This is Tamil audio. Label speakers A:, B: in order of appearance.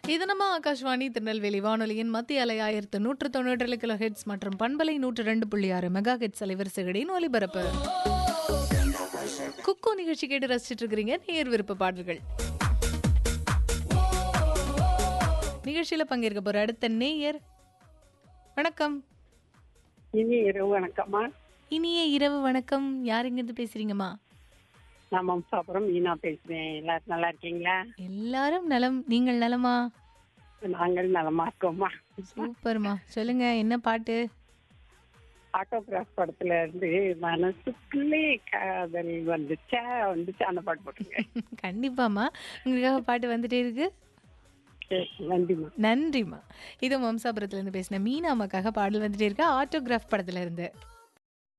A: இது நம்ம ஆகாஷ்வாணி திருநெல்வேலி வானொலியின் மத்திய அலை ஆயிரத்து நூற்று தொண்ணூற்றி கிலோ ஹெட்ஸ் மற்றும் பண்பலை நூற்று ரெண்டு புள்ளி ஆறு மெகா ஹெட்ஸ் அலைவரிசைகளின் ஒலிபரப்பு குக்கு நிகழ்ச்சி கேட்டு ரசிச்சிட்டு இருக்கிறீங்க நேர் விருப்ப பாடல்கள் நிகழ்ச்சியில பங்கேற்க போற அடுத்த நேயர் வணக்கம்
B: இனி இரவு வணக்கம்மா
A: இனிய இரவு வணக்கம் யார் இங்கிருந்து பேசுறீங்கம்மா
B: நான் மம்சாபுரம் மீனா பேசுறேன் எல்லாரும் நல்லா இருக்கீங்களா
A: எல்லாரும் நலம் நீங்கள் நலமா
B: நாங்கள் நலமா இருக்கோம்மா
A: சூப்பர்மா சொல்லுங்க என்ன பாட்டு
B: ஆட்டோகிராஃப் படத்துல இருந்து மனசுக்குள்ளே காதல் வந்துச்சா வந்துச்சா அந்த பாட்டு போட்டுருங்க
A: கண்டிப்பாம்மா உங்களுக்காக பாட்டு வந்துட்டே இருக்கு
B: சரி, நன்றிம்மா
A: நன்றிம்மா இது மம்சாபுரத்துல இருந்து பேசின மீனா அம்மாக்காக பாடல் வந்துட்டே இருக்கு ஆட்டோகிராஃப் படத்துல இருந்து